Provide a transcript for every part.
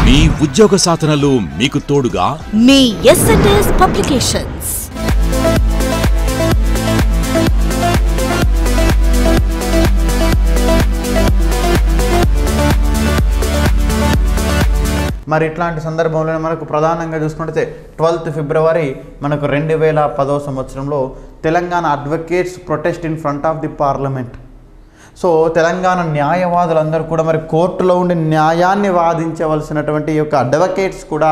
మీ ఉద్యోగ సాధనలో మీకు తోడుగా మీ ఎస్ఎన్ఎస్ పబ్లికేషన్స్ మరి ఇట్లాంటి సందర్భంలో మనకు ప్రధానంగా చూసుకుంటే ట్వెల్త్ ఫిబ్రవరి మనకు రెండు వేల పదో సంవత్సరంలో Telangana advocates protest in front of the parliament so Telangana న్యాయవాదులందరూ కూడా మరి కోర్టులో ఉండి న్యాయాన్ని వాదించవలసినటువంటి ఈ యొక్క అడ్వకేట్స్ కూడా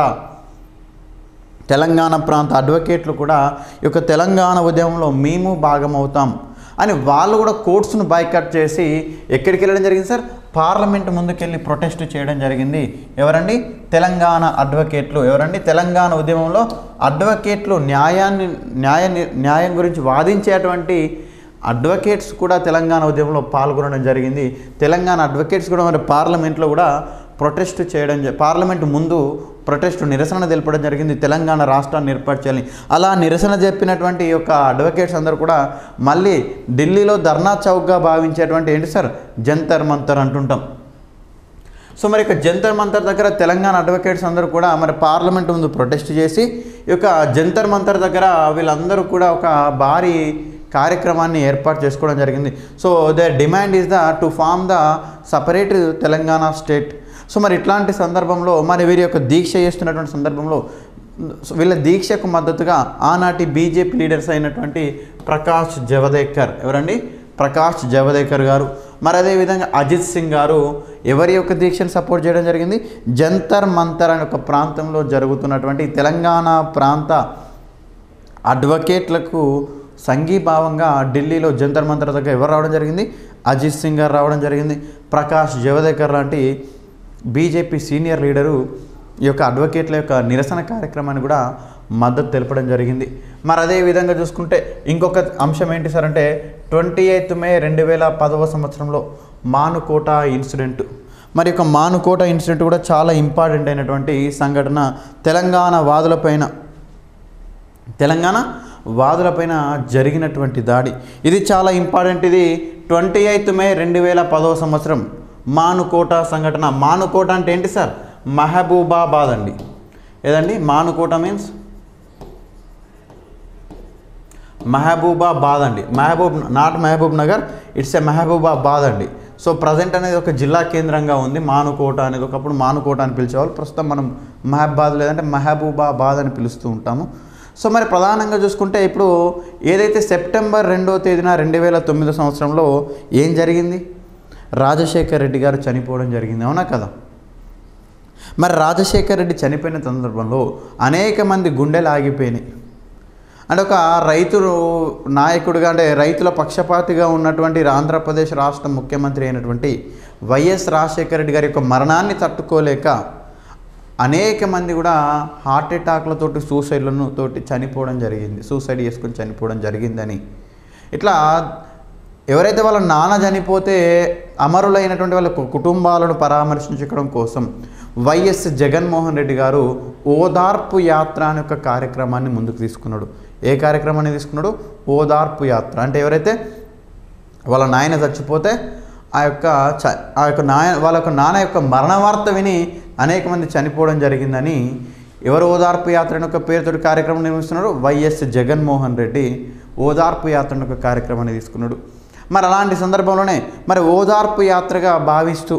తెలంగాణ ప్రాంత అడ్వకేట్లు కూడా ఈ యొక్క తెలంగాణ ఉద్యమంలో మేము భాగమవుతాం అని వాళ్ళు కూడా కోర్ట్స్ను బైకట్ చేసి ఎక్కడికి వెళ్ళడం జరిగింది సార్ పార్లమెంట్ ముందుకెళ్ళి ప్రొటెస్ట్ చేయడం జరిగింది ఎవరండి తెలంగాణ అడ్వకేట్లు ఎవరండి తెలంగాణ ఉద్యమంలో అడ్వకేట్లు న్యాయాన్ని న్యాయ న్యాయం గురించి వాదించేటువంటి అడ్వకేట్స్ కూడా తెలంగాణ ఉద్యమంలో పాల్గొనడం జరిగింది తెలంగాణ అడ్వకేట్స్ కూడా మరి పార్లమెంట్లో కూడా ప్రొటెస్ట్ చేయడం జ- పార్లమెంట్ ముందు ప్రొటెస్ట్ నిరసన తెలపడం జరిగింది తెలంగాణ రాష్ట్రాన్ని ఏర్పాటు చేయాలని అలా నిరసన చెప్పినటువంటి ఈ యొక్క అడ్వకేట్స్ అందరూ కూడా మళ్ళీ ఢిల్లీలో ధర్నా చౌక్గా భావించేటువంటి ఏంటి సార్ జంతర్ మంతర్ అంటుంటాం సో మరి ఇక జంతర్ మంతర్ దగ్గర తెలంగాణ అడ్వకేట్స్ అందరూ కూడా మరి పార్లమెంట్ ముందు ప్రొటెస్ట్ చేసి ఈ యొక్క జంతర్ మంతర్ దగ్గర వీళ్ళందరూ కూడా ఒక భారీ కార్యక్రమాన్ని ఏర్పాటు చేసుకోవడం జరిగింది so the demand is the to form the separate Telangana state so మరి ఇట్లాంటి సందర్భంలో మరి వీరి యొక్క దీక్ష చేస్తున్నటువంటి సందర్భంలో సో వీళ్ళ దీక్షకు మద్దతుగా ఆనాటి బీజేపీ లీడర్స్ అయినటువంటి ప్రకాష్ జవదేకర్ ఎవరండి ప్రకాష్ జవదేకర్ గారు మరి అదేవిధంగా అజిత్ సింగ్ గారు ఎవరి యొక్క దీక్షను సపోర్ట్ చేయడం జరిగింది జంతర్ మంతర్ అనే ఒక ప్రాంతంలో జరుగుతున్నటువంటి తెలంగాణ ప్రాంత అడ్వకేట్లకు సంఘీభావంగా ఢిల్లీలో జంతర్ మంతర్ దగ్గర ఎవరు రావడం జరిగింది అజిత్ సింగ్ గారు రావడం జరిగింది ప్రకాష్ జవదేకర్ లాంటి బీజేపీ సీనియర్ లీడరు ఈ యొక్క అడ్వకేట్ల యొక్క నిరసన కార్యక్రమాన్ని కూడా మద్దతు తెలపడం జరిగింది మరి అదే విధంగా చూసుకుంటే ఇంకొక అంశం ఏంటి సార్ అంటే ట్వంటీ ఎయిత్ మే రెండు వేల పదవ సంవత్సరంలో మానుకోట ఇన్సిడెంట్ మరి యొక్క మానుకోట ఇన్సిడెంట్ కూడా చాలా ఇంపార్టెంట్ అయినటువంటి సంఘటన తెలంగాణ వాదులపైన తెలంగాణ వాదులపైన జరిగినటువంటి దాడి ఇది చాలా ఇంపార్టెంట్ ఇది ట్వంటీ ఎయిత్ మే రెండు వేల పదవ సంవత్సరం మానుకోట సంఘటన మానుకోట అంటే ఏంటి సార్ మహబూబాబాద్ అండి ఏదండి మానుకోట మీన్స్ మహబూబాబాద్ అండి Mahabub not Mahabubnagar it's a Mahabubabad అండి సో ప్రజెంట్ అనేది ఒక జిల్లా కేంద్రంగా ఉంది మానుకోట అనేది ఒకప్పుడు మానుకోట అని పిలిచేవాళ్ళు ప్రస్తుతం మనం మహబాద్ లేదంటే మహబూబాబాద్ అని పిలుస్తూ ఉంటాము సో మరి ప్రధానంగా చూసుకుంటే ఇప్పుడు ఏదైతే సెప్టెంబర్ రెండో తేదీన రెండు వేల తొమ్మిదో సంవత్సరంలో ఏం జరిగింది రాజశేఖర్ రెడ్డి గారు చనిపోవడం జరిగింది అవునా కదా మరి రాజశేఖర్ రెడ్డి చనిపోయిన సందర్భంలో అనేక మంది గుండెలు ఆగిపోయినాయి అంటే ఒక రైతు నాయకుడిగా అంటే రైతుల పక్షపాతిగా ఉన్నటువంటి ఆంధ్రప్రదేశ్ రాష్ట్ర ముఖ్యమంత్రి అయినటువంటి వైఎస్ రాజశేఖర రెడ్డి గారి యొక్క మరణాన్ని తట్టుకోలేక అనేక మంది కూడా హార్ట్ అటాక్లతోటి సూసైడ్లను తోటి చనిపోవడం జరిగింది సూసైడ్ చేసుకుని చనిపోవడం జరిగిందని ఇట్లా ఎవరైతే వాళ్ళ నాన్న చనిపోతే అమరులైనటువంటి వాళ్ళ కు- కుటుంబాలను పరామర్శించడం కోసం వైఎస్ జగన్మోహన్ రెడ్డి గారు ఓదార్పు యాత్ర అనే ఒక కార్యక్రమాన్ని ముందుకు తీసుకున్నాడు ఏ కార్యక్రమాన్ని తీసుకున్నాడు ఓదార్పు యాత్ర అంటే ఎవరైతే వాళ్ళ నాయన చచ్చిపోతే ఆ యొక్క చ ఆ యొక్క నాయ వాళ్ళ యొక్క నాన్న యొక్క మరణ వార్త విని అనేక మంది చనిపోవడం జరిగిందని ఎవరు ఓదార్పు యాత్ర అనే ఒక పేరుతోటి కార్యక్రమం నిర్వహిస్తున్నాడు వైఎస్ జగన్మోహన్ రెడ్డి ఓదార్పు యాత్ర అనే ఒక కార్యక్రమాన్ని తీసుకున్నాడు మరి అలాంటి సందర్భంలోనే మరి ఓదార్పు యాత్రగా భావిస్తూ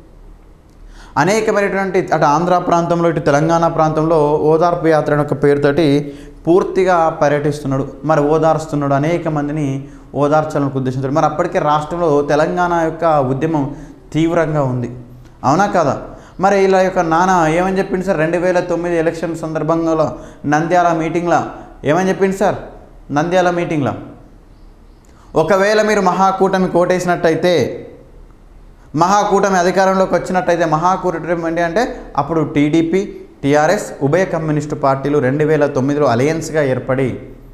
అనేకమైనటువంటి అటు ఆంధ్ర ప్రాంతంలో ఇటు తెలంగాణ ప్రాంతంలో ఓదార్పు యాత్ర అనే ఒక పేరుతోటి పూర్తిగా పర్యటిస్తున్నాడు మరి ఓదార్స్తున్నాడు అనేక మందిని ఓదార్చాలని ఉద్దేశించాడు మరి అప్పటికే రాష్ట్రంలో తెలంగాణ యొక్క ఉద్యమం తీవ్రంగా ఉంది అవునా కదా మరి ఇలా యొక్క నాన్న ఏమని చెప్పింది సార్ రెండు వేల తొమ్మిది ఎలక్షన్ సందర్భంగా నంద్యాల మీటింగ్లో ఏమని చెప్పింది సార్ నంద్యాల మీటింగ్లో ఒకవేళ మీరు మహాకూటమి కోటేసినట్టయితే మహాకూటమి అధికారంలోకి వచ్చినట్టయితే మహాకూటమి ఏంటి అంటే అప్పుడు టీడీపీ టీఆర్ఎస్ ఉభయ కమ్యూనిస్టు పార్టీలు రెండు వేల తొమ్మిదిలో అలయన్స్గా ఏర్పడి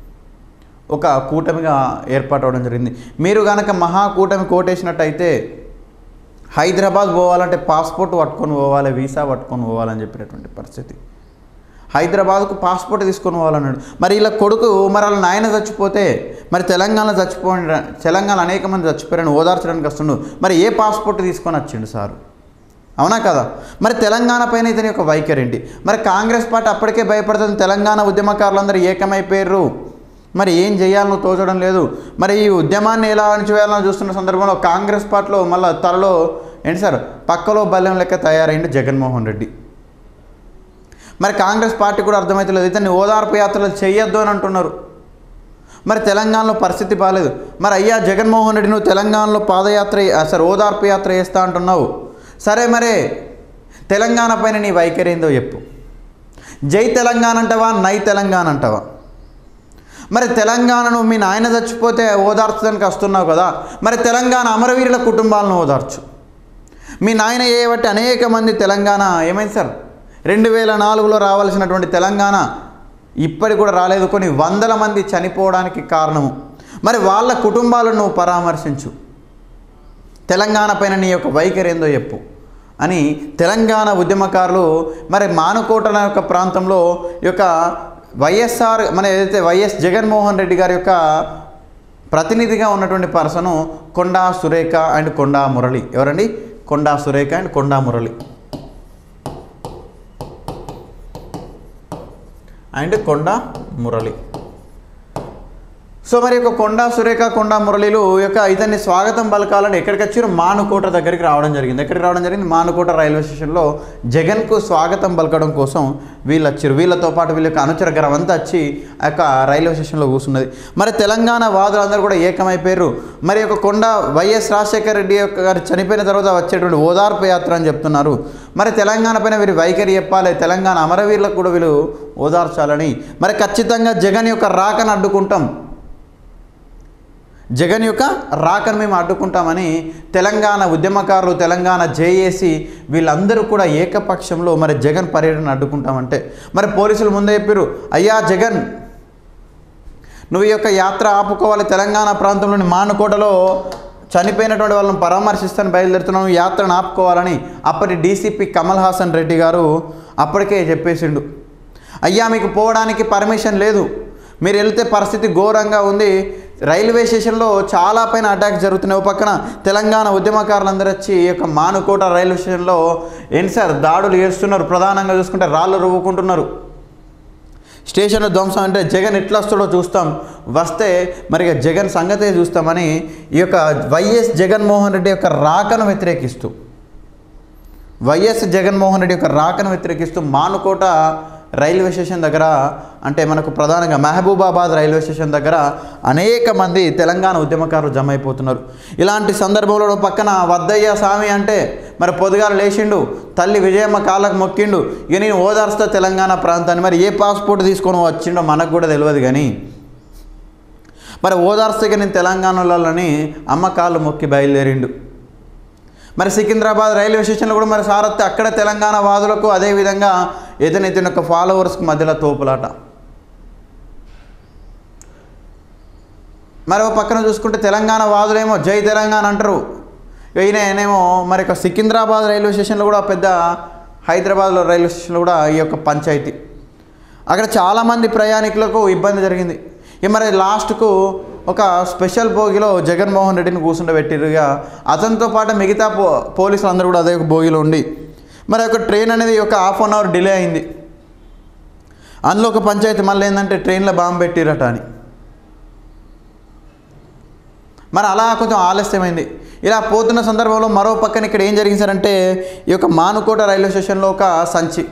ఒక కూటమిగా ఏర్పాటు అవడం జరిగింది మీరు కనుక మహాకూటమి కోటేసినట్టయితే హైదరాబాద్ పోవాలంటే పాస్పోర్ట్ పట్టుకొని పోవాలి వీసా పట్టుకొని పోవాలని చెప్పినటువంటి పరిస్థితి హైదరాబాద్కు పాస్పోర్ట్ తీసుకొని పోవాలన్నాడు మరి ఇలా కొడుకు మరి వాళ్ళ నాయన చచ్చిపోతే మరి తెలంగాణ చచ్చిపో తెలంగాణ అనేక మంది చచ్చిపోయారని ఓదార్చడానికి వస్తుండు మరి ఏ పాస్పోర్ట్ తీసుకొని వచ్చిండు సారు అవునా కదా మరి తెలంగాణ పైన ఇతని యొక్క వైఖరి ఏంటి మరి కాంగ్రెస్ పార్టీ అప్పటికే భయపడుతుంది తెలంగాణ ఉద్యమకారులందరూ ఏకమైపోయారు మరి ఏం చేయాలనో తోచడం లేదు మరి ఈ ఉద్యమాన్ని ఎలా అణచివేయాలని చూస్తున్న సందర్భంలో కాంగ్రెస్ పార్టీలో మళ్ళీ తలలో ఏంటి సార్ పక్కలో బల్యం లెక్క తయారైంది జగన్మోహన్ రెడ్డి మరి కాంగ్రెస్ పార్టీ కూడా అర్థమవుతలేదు ఇతన్ని ఓదార్పు యాత్రలు చేయొద్దు అని అంటున్నారు మరి తెలంగాణలో పరిస్థితి బాగాలేదు మరి అయ్యా జగన్మోహన్ రెడ్డి నువ్వు తెలంగాణలో పాదయాత్ర ఆ, సరే ఓదార్పు యాత్ర చేస్తా అంటున్నావు సరే మరే తెలంగాణ పైన నీ వైఖరి ఏందో చెప్పు జై తెలంగాణ అంటావా నై తెలంగాణ అంటావా మరి తెలంగాణను మీ నాయన చచ్చిపోతే ఓదార్చడానికి వస్తున్నావు కదా మరి తెలంగాణ అమరవీరుల కుటుంబాలను ఓదార్చు మీ నాయన చేయబట్టి అనేక మంది తెలంగాణ ఏమైంది సార్ రెండు వేల నాలుగులో రావాల్సినటువంటి తెలంగాణ ఇప్పటికి కూడా రాలేదు కొన్ని వందల మంది చనిపోవడానికి కారణము మరి వాళ్ళ కుటుంబాలను నువ్వు పరామర్శించు తెలంగాణ పైన నీ యొక్క వైఖరి ఏందో చెప్పు అని తెలంగాణ ఉద్యమకారులు మరి మానుకోటల యొక్క ప్రాంతంలో ఈ యొక్క వైఎస్ఆర్ మన ఏదైతే వైఎస్ జగన్మోహన్ రెడ్డి గారి యొక్క ప్రతినిధిగా ఉన్నటువంటి పర్సను కొండా సురేఖ అండ్ కొండా మురళి ఎవరండి Konda Surekha and Konda Murali and Konda Murali so మరి యొక్క కొండా సురేఖ కొండా మురళిలు యొక్క ఇతన్ని స్వాగతం పలకాలని ఎక్కడికి వచ్చారు మానుకోట దగ్గరికి రావడం జరిగింది ఎక్కడికి రావడం జరిగింది మానుకోట రైల్వే స్టేషన్లో జగన్కు స్వాగతం పలకడం కోసం వీళ్ళు వచ్చారు వీళ్ళతో పాటు వీళ్ళ యొక్క అనుచర గరం అంతా వచ్చి ఆ యొక్క రైల్వే స్టేషన్లో కూర్చున్నది మరి తెలంగాణ వాదులందరూ కూడా ఏకమైపోయారు మరి యొక్క కొండ వైఎస్ రాజశేఖర రెడ్డి యొక్క గారు చనిపోయిన తర్వాత వచ్చేటువంటి ఓదార్పు యాత్ర అని చెప్తున్నారు మరి తెలంగాణ పైన వీరి వైఖరి చెప్పాలి తెలంగాణ అమరవీరులకు కూడా వీళ్ళు ఓదార్చాలని మరి ఖచ్చితంగా జగన్ యొక్క రాకను అడ్డుకుంటాం జగన్ యొక్క రాకను మేము అడ్డుకుంటామని తెలంగాణ ఉద్యమకారులు తెలంగాణ జేఏసీ వీళ్ళందరూ కూడా ఏకపక్షంలో మరి జగన్ పర్యటన అడ్డుకుంటామంటే మరి పోలీసులు ముందే చెప్పారు అయ్యా జగన్ నువ్వు ఈ యొక్క యాత్ర ఆపుకోవాలి తెలంగాణ ప్రాంతంలోని మానుకోటలో చనిపోయినటువంటి వాళ్ళని పరామర్శిస్తాను బయలుదేరుతున్నాను ఈ యాత్రను ఆపుకోవాలని అప్పటి డీసీపీ కమల్ హాసన్ రెడ్డి గారు అప్పటికే చెప్పేసిండు అయ్యా మీకు పోవడానికి పర్మిషన్ లేదు మీరు వెళ్తే పరిస్థితి ఘోరంగా ఉంది రైల్వే స్టేషన్లో చాలా పైన అటాక్స్ జరుగుతున్నాయి ఒక పక్కన తెలంగాణ ఉద్యమకారులందరూ వచ్చి ఈ యొక్క మానుకోట రైల్వే స్టేషన్లో ఏంటి సార్ దాడులు చేస్తున్నారు ప్రధానంగా చూసుకుంటే రాళ్ళు రువ్వుకుంటున్నారు స్టేషన్ ధ్వంసం అంటే జగన్ ఎట్లా వస్తాడో చూస్తాం వస్తే మరి ఇక జగన్ సంగతే చూస్తామని ఈ యొక్క వైఎస్ జగన్మోహన్ రెడ్డి యొక్క రాకను వ్యతిరేకిస్తూ వైఎస్ జగన్మోహన్ రెడ్డి యొక్క రాకను వ్యతిరేకిస్తూ మానుకోట రైల్వే స్టేషన్ దగ్గర అంటే మనకు ప్రధానంగా మహబూబాబాద్ రైల్వే స్టేషన్ దగ్గర అనేక మంది తెలంగాణ ఉద్యమకారులు జమ అయిపోతున్నారు ఇలాంటి సందర్భంలో ఓ పక్కన వద్దయ్య స్వామి అంటే మరి పొద్దుగాల లేచిండు తల్లి విజయమ్మ కాళ్ళకు మొక్కిండు ఇక నేను ఓదార్స్తా తెలంగాణ ప్రాంతాన్ని మరి ఏ పాస్పోర్ట్ తీసుకొని వచ్చిండో మనకు కూడా తెలియదు కానీ మరి ఓదార్స్తే నేను తెలంగాణలోని అమ్మ కాళ్ళు మొక్కి బయలుదేరిండు మరి సికింద్రాబాద్ రైల్వే స్టేషన్లో కూడా మరి సారథ్య అక్కడ తెలంగాణ వాదులకు అదేవిధంగా ఇతని ఇతని యొక్క ఫాలోవర్స్కి మధ్యలో తోపులాట మరి ఒక పక్కన చూసుకుంటే తెలంగాణ వాదులేమో జై తెలంగాణ అంటారు ఈయన ఆయనేమో మరి యొక్క సికింద్రాబాద్ రైల్వే స్టేషన్లో కూడా పెద్ద హైదరాబాద్లో రైల్వే స్టేషన్లో కూడా ఈ యొక్క పంచాయతీ అక్కడ చాలామంది ప్రయాణికులకు ఇబ్బంది జరిగింది ఇక మరి లాస్ట్కు ఒక స్పెషల్ భోగిలో జగన్మోహన్ రెడ్డిని కూర్చుండబెట్టిరుగా అతనితో పాటు మిగతా పో పోలీసులు అందరూ కూడా అదే ఒక భోగిలో ఉండి మరి ఒక ట్రైన్ అనేది ఒక హాఫ్ అన్ అవర్ డిలే అయింది అందులో ఒక పంచాయతీ మళ్ళీ ఏంటంటే ట్రైన్లో బాంబు పెట్టిరట అని మరి అలా కొంచెం ఆలస్యమైంది ఇలా పోతున్న సందర్భంలో మరో పక్కన ఇక్కడ ఏం జరిగింది సార్ అంటే ఈ యొక్క మానుకోట రైల్వే స్టేషన్లో ఒక సంచి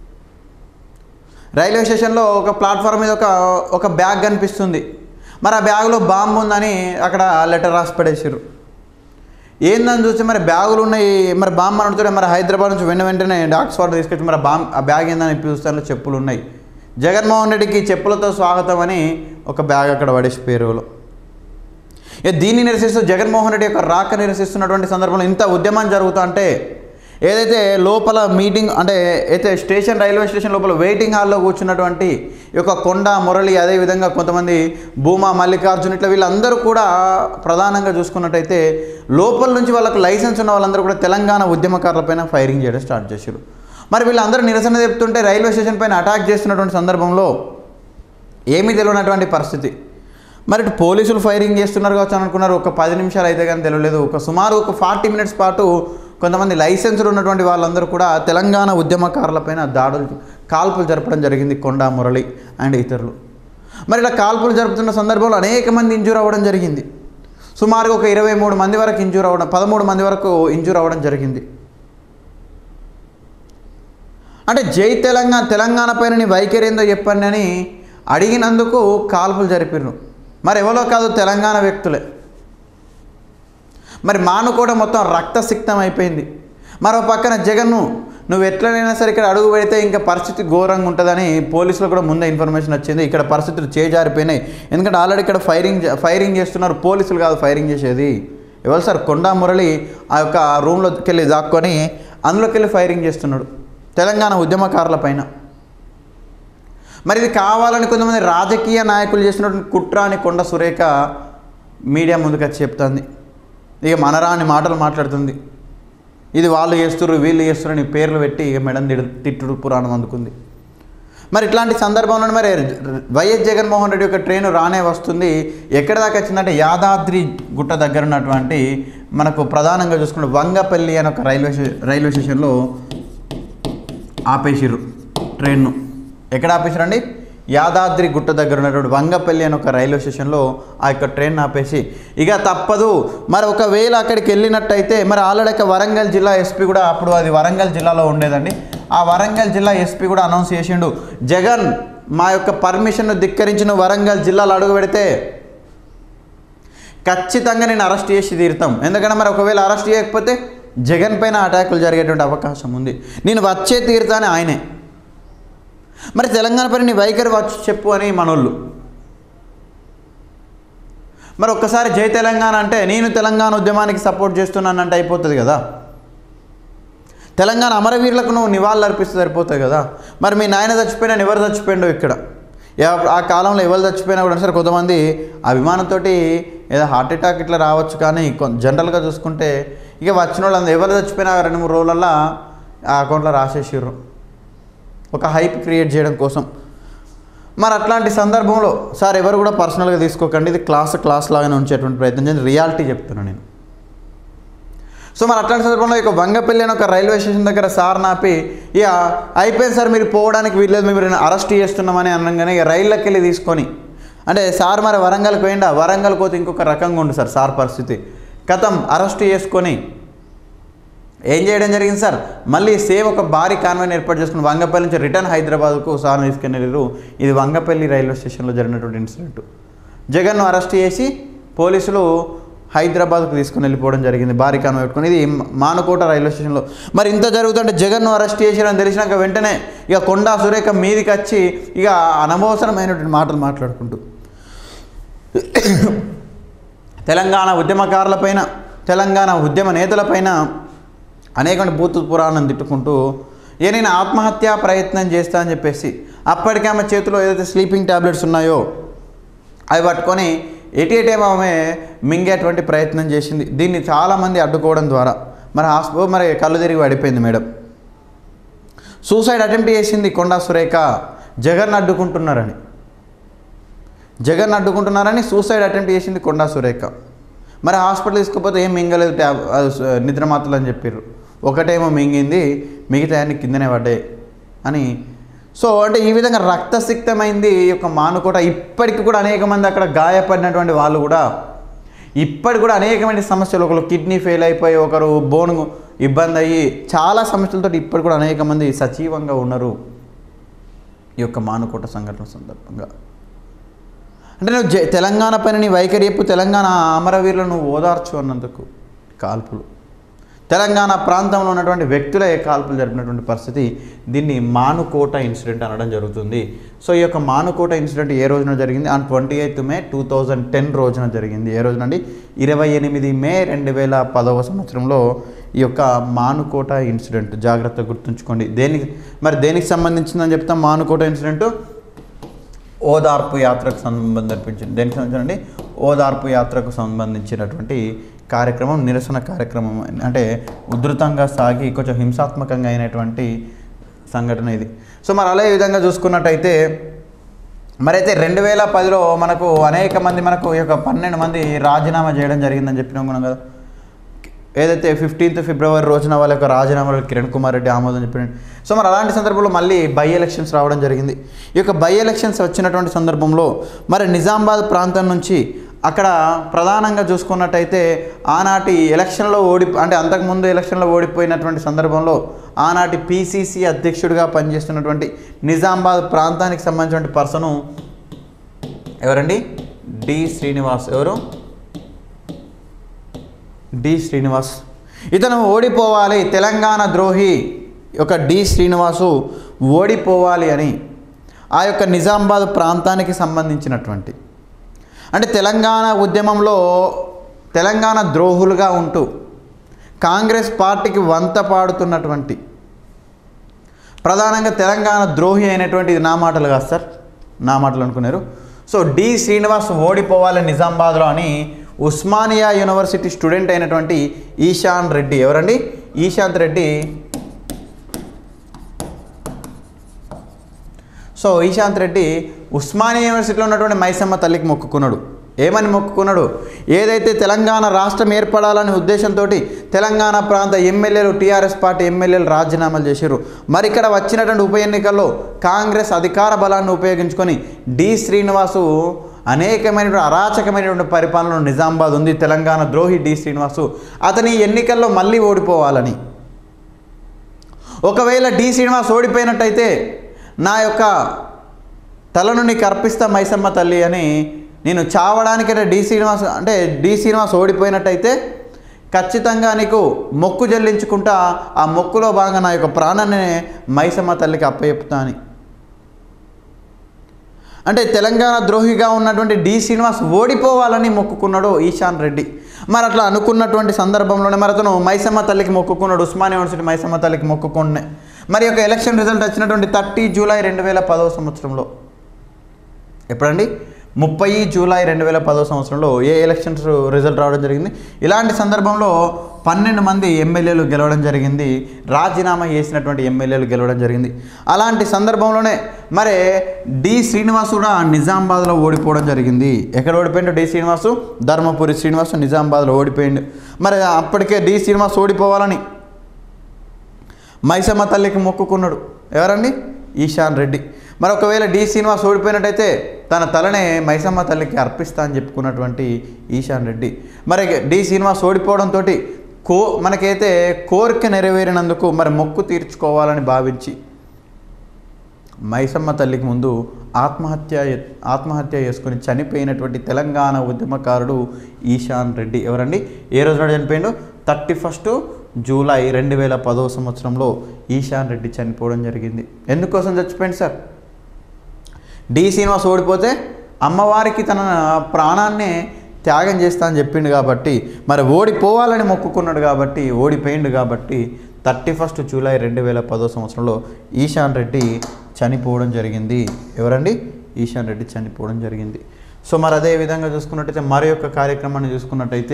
రైల్వే స్టేషన్లో ఒక ప్లాట్ఫామ్ మీద ఒక ఒక బ్యాగ్ కనిపిస్తుంది మరి ఆ బ్యాగ్లో బాంబు ఉందని అక్కడ లెటర్ రాసి పడేసారు ఏందని చూస్తే మరి బ్యాగులు ఉన్నాయి మరి బాంబు అని అడుగుతుంటే మరి హైదరాబాద్ నుంచి వెంట వెంటనే డాక్స్ వాటర్ తీసుకొచ్చి మరి బాంబ్ ఆ బ్యాగ్ ఏందని ఇప్పి చూస్తే చెప్పులు ఉన్నాయి జగన్మోహన్ రెడ్డికి చెప్పులతో స్వాగతం అని ఒక బ్యాగ్ అక్కడ పడేసి పేరులో ఇక దీన్ని నిరసిస్తూ జగన్మోహన్ రెడ్డి యొక్క రాక నిరసిస్తున్నటువంటి సందర్భంలో ఇంత ఉద్యమం జరుగుతా అంటే ఏదైతే లోపల మీటింగ్ అంటే అయితే స్టేషన్ రైల్వే స్టేషన్ లోపల వెయిటింగ్ హాల్లో కూర్చున్నటువంటి ఈ యొక్క కొండ మురళి అదేవిధంగా కొంతమంది భూమా మల్లికార్జున ఇట్లా వీళ్ళందరూ కూడా ప్రధానంగా చూసుకున్నట్టయితే లోపల నుంచి వాళ్ళకు లైసెన్స్ ఉన్న వాళ్ళందరూ కూడా తెలంగాణ ఉద్యమకారులపైన ఫైరింగ్ చేయడం స్టార్ట్ చేశారు మరి వీళ్ళందరూ నిరసన చెప్తుంటే రైల్వే స్టేషన్ పైన అటాక్ చేస్తున్నటువంటి సందర్భంలో ఏమీ తెలియనటువంటి పరిస్థితి మరి ఇటు పోలీసులు ఫైరింగ్ చేస్తున్నారు కావచ్చు అని అనుకున్నారు ఒక పది నిమిషాలు అయితే కానీ తెలియలేదు ఒక సుమారు ఒక ఫార్టీ మినిట్స్ పాటు కొంతమంది లైసెన్సులు ఉన్నటువంటి వాళ్ళందరూ కూడా తెలంగాణ ఉద్యమకారులపైన దాడులు కాల్పులు జరపడం జరిగింది కొండా మురళి అండ్ ఇతరులు మరి ఇలా కాల్పులు జరుపుతున్న సందర్భంలో అనేక మంది ఇంజూర్ అవ్వడం జరిగింది సుమారుగా ఒక ఇరవై మూడు మంది వరకు ఇంజూర్ అవ్వడం పదమూడు మంది వరకు ఇంజూర్ అవ్వడం జరిగింది అంటే జై తెలంగాణ తెలంగాణ పైన నీ వైఖరి ఏందో చెప్పండి అని అడిగినందుకు కాల్పులు జరిపిర్రు మరి ఎవరో కాదు తెలంగాణ వ్యక్తులే మరి మాను కూడా మొత్తం రక్తసిక్తం అయిపోయింది మరో పక్కన జగన్ను నువ్వు ఎట్లనైనా సరే ఇక్కడ అడుగు పెడితే ఇంకా పరిస్థితి ఘోరంగా ఉంటుందని పోలీసులు కూడా ముందే ఇన్ఫర్మేషన్ వచ్చింది ఇక్కడ పరిస్థితులు చేజారిపోయినాయి ఎందుకంటే ఆల్రెడీ ఇక్కడ ఫైరింగ్ ఫైరింగ్ చేస్తున్నారు పోలీసులు కాదు ఫైరింగ్ చేసేది ఎవరు సార్ కొండా మురళి ఆ యొక్క రూమ్లోకి వెళ్ళి దాక్కొని అందులోకి వెళ్ళి ఫైరింగ్ చేస్తున్నాడు తెలంగాణ ఉద్యమకారుల పైన మరి ఇది కావాలని కొంతమంది రాజకీయ నాయకులు చేసినటువంటి కుట్ర అని కొండ సురేఖ మీడియా ముందుకు వచ్చి చెప్తుంది ఇక మనరాని మాటలు మాట్లాడుతుంది ఇది వాళ్ళు చేస్తుర్రు వీళ్ళు చేస్తున్నారు అని పేర్లు పెట్టి ఇక మెడం తిడు తిట్టుడు పురాణం అందుకుంది మరి ఇట్లాంటి సందర్భంలో మరి వైఎస్ జగన్మోహన్ రెడ్డి యొక్క ట్రైన్ రానే వస్తుంది ఎక్కడి దాకా వచ్చిందంటే యాదాద్రి గుట్ట దగ్గర ఉన్నటువంటి మనకు ప్రధానంగా చూసుకుంటే వంగపల్లి అనే ఒక రైల్వే స్టే- రైల్వే స్టేషన్లో ఆపేసిర్రు ట్రైన్ను ఎక్కడ ఆపేసారండి యాదాద్రి గుట్ట దగ్గర ఉన్నటువంటి వంగపల్లి అని ఒక రైల్వే స్టేషన్లో ఆ యొక్క ట్రైన్ ఆపేసి ఇక తప్పదు మరి ఒకవేళ అక్కడికి వెళ్ళినట్టయితే మరి ఆల్రెడీ ఒక వరంగల్ జిల్లా ఎస్పీ కూడా అప్పుడు అది వరంగల్ జిల్లాలో ఉండేదండి ఆ వరంగల్ జిల్లా ఎస్పీ కూడా అనౌన్స్ చేసిండు జగన్ మా యొక్క పర్మిషన్ను ధిక్కరించిన వరంగల్ జిల్లాలో అడుగు పెడితే ఖచ్చితంగా నేను అరెస్ట్ చేసి తీరుతాం ఎందుకంటే మరి ఒకవేళ అరెస్ట్ చేయకపోతే జగన్ పైన అటాకులు జరిగేటువంటి అవకాశం ఉంది నేను వచ్చే తీరుతానే ఆయనే మరి తెలంగాణ పైన నీ వైఖరి వచ్చి చెప్పు అని మనోళ్ళు మరి ఒక్కసారి జై తెలంగాణ అంటే నేను తెలంగాణ ఉద్యమానికి సపోర్ట్ చేస్తున్నానంటే అయిపోతుంది కదా తెలంగాణ అమరవీరులకు నువ్వు నివాళులు అర్పిస్తే సరిపోతాయి కదా మరి మీ నాయన చచ్చిపోయినా ఎవరు చచ్చిపోయిండో ఇక్కడ ఎవ- ఆ కాలంలో ఎవరు చచ్చిపోయినా కూడా సరే కొంతమంది అభిమానంతో ఏదో హార్ట్ అటాక్ ఇట్లా రావచ్చు కానీ కొ- జనరల్గా చూసుకుంటే ఇక వచ్చిన వాళ్ళు ఎవరు చచ్చిపోయినా రెండు మూడు రోజులల్లో ఆ అకౌంట్లో రాసేసిర్రు ఒక హైప్ క్రియేట్ చేయడం కోసం మరి అట్లాంటి సందర్భంలో సార్ ఎవరు కూడా పర్సనల్గా తీసుకోకండి ఇది క్లాస్ క్లాస్ లాగానే ఉంచేటువంటి ప్రయత్నం చేయండి రియాలిటీ చెప్తున్నాను నేను సో మరి అట్లాంటి సందర్భంలో ఇక వంగపల్లి అని ఒక రైల్వే స్టేషన్ దగ్గర సార్ నాపి ఇక అయిపోయింది సార్ మీరు పోవడానికి వీల్లేదు మేము అరెస్ట్ చేస్తున్నామని అనగానే ఇక రైళ్ళకి వెళ్ళి తీసుకొని అంటే సార్ మరి వరంగల్కి పోయిండా వరంగల్ పోతే ఇంకొక రకంగా ఉంది సార్ సార్ పరిస్థితి కథం అరెస్ట్ చేసుకొని ఏం చేయడం జరిగింది సార్ మళ్ళీ సేమ్ ఒక భారీ కాన్వాయ్ని ఏర్పాటు చేసుకుని వంగపల్లి నుంచి రిటర్న్ హైదరాబాద్కు సార్ తీసుకుని వెళ్ళారు ఇది వంగపల్లి రైల్వే స్టేషన్లో జరిగినటువంటి ఇన్సిడెంట్ జగన్ను అరెస్ట్ చేసి పోలీసులు హైదరాబాద్కు తీసుకుని వెళ్ళిపోవడం జరిగింది భారీ కాన్వాయ్ పెట్టుకుని ఇది మానుకోట రైల్వే స్టేషన్లో మరి ఇంత జరుగుతుంటే జగన్ను అరెస్ట్ చేసిరని తెలిసినాక వెంటనే ఇక కొండా సురేఖ మీదికి వచ్చి ఇక అనవసరమైనటువంటి మాటలు మాట్లాడుకుంటూ తెలంగాణ ఉద్యమకారులపైన తెలంగాణ ఉద్యమ నేతలపైన అనేక బూతు పురాణం తిట్టుకుంటూ ఏ నేను ఆత్మహత్యా ప్రయత్నం చేస్తా అని చెప్పేసి అప్పటికే ఆమె చేతిలో ఏదైతే స్లీపింగ్ ట్యాబ్లెట్స్ ఉన్నాయో అవి పట్టుకొని ఎటు ఎటేమో ఆమె మింగేటువంటి ప్రయత్నం చేసింది దీన్ని చాలామంది అడ్డుకోవడం ద్వారా మరి హాస్పిటల్ మరి కళ్ళు తిరిగి పడిపోయింది మేడం సూసైడ్ అటెంప్ట్ చేసింది కొండా సురేఖ జగన్ అడ్డుకుంటున్నారని జగన్ అడ్డుకుంటున్నారని సూసైడ్ అటెంప్ట్ చేసింది కొండా సురేఖ మరి హాస్పిటల్ తీసుకుపోతే ఏం మింగలేదు ట్యాబ్ అది స- నిద్రమాతలు అని చెప్పారు ఒకటేమో మింగింది మిగతా అన్ని కిందనే పడ్డాయి అని సో అంటే ఈ విధంగా రక్తసిక్తమైంది ఈ యొక్క మానుకోట ఇప్పటికి కూడా అనేక మంది అక్కడ గాయపడినటువంటి వాళ్ళు కూడా ఇప్పటికి కూడా అనేకమైన సమస్యలు ఒకరు కిడ్నీ ఫెయిల్ అయిపోయి ఒకరు బోన్ ఇబ్బంది అయ్యి చాలా సమస్యలతో ఇప్పటికి కూడా అనేక మంది సజీవంగా ఉన్నారు ఈ యొక్క మానుకోట సంఘటన సందర్భంగా అంటే నువ్వు జై- తెలంగాణ పైన నీ వైఖరి చెప్పు తెలంగాణ అమరవీరులను నువ్వు ఓదార్చు అన్నందుకు కాల్పులు తెలంగాణ ప్రాంతంలో ఉన్నటువంటి వ్యక్తులే కాల్పులు జరిపినటువంటి పరిస్థితి దీన్ని మానుకోట ఇన్సిడెంట్ అనడం జరుగుతుంది సో ఈ యొక్క మానుకోట ఇన్సిడెంట్ ఏ రోజున జరిగింది on twenty eighth May two thousand ten రోజున జరిగింది ఏ రోజున అండి ఇరవై ఎనిమిది మే రెండు వేల పదవ సంవత్సరంలో ఈ యొక్క మానుకోట ఇన్సిడెంట్ జాగ్రత్తగా గుర్తుంచుకోండి దేనికి మరి దేనికి సంబంధించిందని చెప్తాం మానుకోట ఇన్సిడెంట్ ఓదార్పు యాత్రకు సంబంధించింది దేనికి సంబంధించి ఓదార్పు యాత్రకు సంబంధించినటువంటి కార్యక్రమం నిరసన కార్యక్రమం అంటే ఉధృతంగా సాగి కొంచెం హింసాత్మకంగా అయినటువంటి సంఘటన ఇది సో మరి అలా ఈ విధంగా చూసుకున్నట్టయితే మరైతే రెండు వేల పదిలో మనకు అనేక మంది మనకు ఈ యొక్క పన్నెండు మంది రాజీనామా చేయడం జరిగిందని చెప్పినాం మనం కదా ఏదైతే ఫిఫ్టీన్త్ ఫిబ్రవరి రోజున వాళ్ళ యొక్క రాజీనామాలు కిరణ్ కుమార్ రెడ్డి ఆమోదం చెప్పాడు సో మరి అలాంటి సందర్భంలో మళ్ళీ బై ఎలక్షన్స్ రావడం జరిగింది ఈ యొక్క బై ఎలక్షన్స్ వచ్చినటువంటి సందర్భంలో మరి నిజామాబాద్ ప్రాంతం నుంచి అక్కడ ప్రధానంగా చూసుకున్నట్టయితే ఆనాటి ఎలక్షన్లో ఓడి అంటే అంతకుముందు ఎలక్షన్లో ఓడిపోయినటువంటి సందర్భంలో ఆనాటి పీసీసీ అధ్యక్షుడిగా పనిచేస్తున్నటువంటి నిజామాబాద్ ప్రాంతానికి సంబంధించిన పర్సను ఎవరండి డి శ్రీనివాస్ ఎవరు డి శ్రీనివాస్ ఇతను ఓడిపోవాలి తెలంగాణ ద్రోహి ఒక డి శ్రీనివాసు ఓడిపోవాలి అని ఆ యొక్క నిజామాబాద్ ప్రాంతానికి సంబంధించినటువంటి అంటే తెలంగాణ ఉద్యమంలో తెలంగాణ ద్రోహులుగా ఉంటూ కాంగ్రెస్ పార్టీకి వంత పాడుతున్నటువంటి ప్రధానంగా తెలంగాణ ద్రోహి అయినటువంటి ఇది నా మాటలు కాదు సార్ నా మాటలు అనుకున్నారు సో డి శ్రీనివాస్ ఓడిపోవాలి నిజామాబాద్లో అని ఉస్మానియా యూనివర్సిటీ స్టూడెంట్ అయినటువంటి ఈశాన్ రెడ్డి ఎవరండి ఈశాంత్ రెడ్డి సో ఈశాంత్ రెడ్డి ఉస్మానియా యూనివర్సిటీలో ఉన్నటువంటి మైసమ్మ తల్లికి మొక్కుకున్నాడు ఏమని మొక్కుకున్నాడు ఏదైతే తెలంగాణ రాష్ట్రం ఏర్పడాలనే ఉద్దేశంతో తెలంగాణ ప్రాంత ఎమ్మెల్యేలు టీఆర్ఎస్ పార్టీ ఎమ్మెల్యేలు రాజీనామాలు చేశారు మరి ఇక్కడ వచ్చినటువంటి ఉప ఎన్నికల్లో కాంగ్రెస్ అధికార బలాన్ని ఉపయోగించుకొని డి శ్రీనివాసు అనేకమైనటువంటి అరాచకమైనటువంటి పరిపాలన నిజామాబాద్ ఉంది తెలంగాణ ద్రోహి డి శ్రీనివాసు అతని ఎన్నికల్లో మళ్ళీ ఓడిపోవాలని ఒకవేళ డి శ్రీనివాస్ ఓడిపోయినట్టయితే నా యొక్క తలను నీకు అర్పిస్తా మైసమ్మ తల్లి అని నేను చావడానికంటే డి శ్రీనివాస్ అంటే డి శ్రీనివాస్ ఓడిపోయినట్టయితే ఖచ్చితంగా నీకు మొక్కు చెల్లించుకుంటా ఆ మొక్కులో భాగంగా నా యొక్క ప్రాణాన్ని మైసమ్మ తల్లికి అప్పచెప్తా అని అంటే తెలంగాణ ద్రోహిగా ఉన్నటువంటి డి శ్రీనివాస్ ఓడిపోవాలని మొక్కుకున్నాడు ఈశాన్ రెడ్డి మరి అట్లా అనుకున్నటువంటి సందర్భంలోనే మరి అతను మైసమ్మ తల్లికి మొక్కుకున్నాడు ఉస్మానియా యూనివర్సిటీ మైసమ్మ తల్లికి మొక్కుకునే మరి యొక్క ఎలక్షన్ రిజల్ట్ వచ్చినటువంటి థర్టీ జూలై రెండు వేల పదవ సంవత్సరంలో ఎప్పుడండి ముప్పై జూలై రెండు వేల పదో సంవత్సరంలో ఏ ఎలక్షన్స్ రిజల్ట్ రావడం జరిగింది ఇలాంటి సందర్భంలో పన్నెండు మంది ఎమ్మెల్యేలు గెలవడం జరిగింది రాజీనామా చేసినటువంటి ఎమ్మెల్యేలు గెలవడం జరిగింది అలాంటి సందర్భంలోనే మరి డి శ్రీనివాస్ కూడా నిజామాబాద్లో ఓడిపోవడం జరిగింది ఎక్కడ ఓడిపోయిండు డి శ్రీనివాసు ధర్మపురి శ్రీనివాసు నిజామాబాద్లో ఓడిపోయిండు మరి అప్పటికే డి శ్రీనివాస్ ఓడిపోవాలని మైసమ్మ తల్లికి మొక్కుకున్నాడు ఎవరండి ఈశాన్ రెడ్డి మరి ఒకవేళ డి శ్రీనివాస్ ఓడిపోయినట్టయితే తన తలనే మైసమ్మ తల్లికి అర్పిస్తా అని చెప్పుకున్నటువంటి ఈశాన్ రెడ్డి మరి డి శ్రీనివాస్ ఓడిపోవడంతో కో మనకైతే కోరిక నెరవేరినందుకు మరి మొక్కు తీర్చుకోవాలని భావించి మైసమ్మ తల్లికి ముందు ఆత్మహత్య ఆత్మహత్య చేసుకుని చనిపోయినటువంటి తెలంగాణ ఉద్యమకారుడు ఈశాన్ రెడ్డి ఎవరండి ఏ రోజు నాడు చనిపోయిండు థర్టీ ఫస్ట్ జూలై రెండు వేల పదో సంవత్సరంలో ఈశాన్ రెడ్డి చనిపోవడం జరిగింది ఎందుకోసం చచ్చిపోయింది సార్ డి శ్రీనివాస్ ఓడిపోతే అమ్మవారికి తన ప్రాణాన్నే త్యాగం చేస్తా అని చెప్పిండు కాబట్టి మరి ఓడిపోవాలని మొక్కుకున్నాడు కాబట్టి ఓడిపోయిండు కాబట్టి థర్టీ ఫస్ట్ జూలై రెండు వేల పదో సంవత్సరంలో ఈశాన్ రెడ్డి చనిపోవడం జరిగింది ఎవరండి ఈశాన్ రెడ్డి చనిపోవడం జరిగింది సో మరి అదే విధంగా చూసుకున్నట్టయితే మరి యొక్క కార్యక్రమాన్ని చూసుకున్నట్టయితే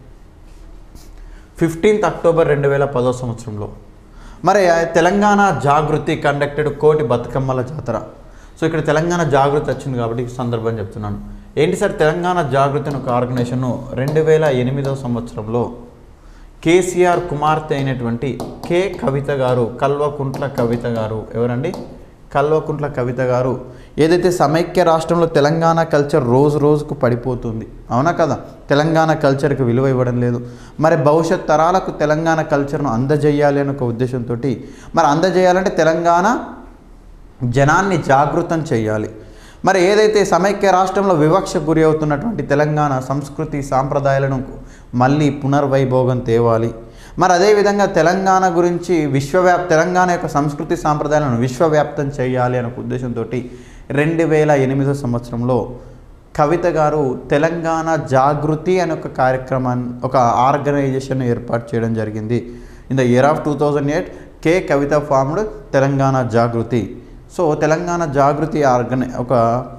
ఫిఫ్టీన్త్ అక్టోబర్ రెండు వేల పదో సంవత్సరంలో మరి ఆ తెలంగాణ జాగృతి కండక్టెడ్ కోటి బతుకమ్మల జాతర సో ఇక్కడ తెలంగాణ జాగృతి వచ్చింది కాబట్టి ఈ సందర్భం చెప్తున్నాను ఏంటి సార్ తెలంగాణ జాగృతి అని ఒక ఆర్గనైజేషన్ రెండు వేల ఎనిమిదవ సంవత్సరంలో కేసీఆర్ కుమార్తె అయినటువంటి కె కవిత గారు కల్వకుంట్ల కవిత గారు ఎవరండి కల్వకుంట్ల కవిత గారు ఏదైతే సమైక్య రాష్ట్రంలో తెలంగాణ కల్చర్ రోజు రోజుకు పడిపోతుంది అవునా కదా తెలంగాణ కల్చర్కి విలువ ఇవ్వడం లేదు మరి భవిష్యత్ తరాలకు తెలంగాణ కల్చర్ను అందజేయాలి అనే ఒక ఉద్దేశంతో మరి అందజేయాలంటే తెలంగాణ జనాన్ని జాగృతం చేయాలి మరి ఏదైతే సమైక్య రాష్ట్రంలో వివక్ష గురి అవుతున్నటువంటి తెలంగాణ సంస్కృతి సాంప్రదాయాలను మళ్ళీ పునర్వైభోగం తేవాలి మరి అదేవిధంగా తెలంగాణ గురించి విశ్వవ్యాప్ తెలంగాణ యొక్క సంస్కృతి సాంప్రదాయాలను విశ్వవ్యాప్తం చేయాలి అనే ఒక ఉద్దేశంతో రెండు వేల ఎనిమిదో సంవత్సరంలో కవిత గారు తెలంగాణ జాగృతి అనే ఒక కార్యక్రమాన్ని ఒక ఆర్గనైజేషన్ ఏర్పాటు చేయడం జరిగింది in the year of two thousand eight K Kavitha formed Telangana Jagruthi so Telangana Jagruthi ఆర్గనై ఒక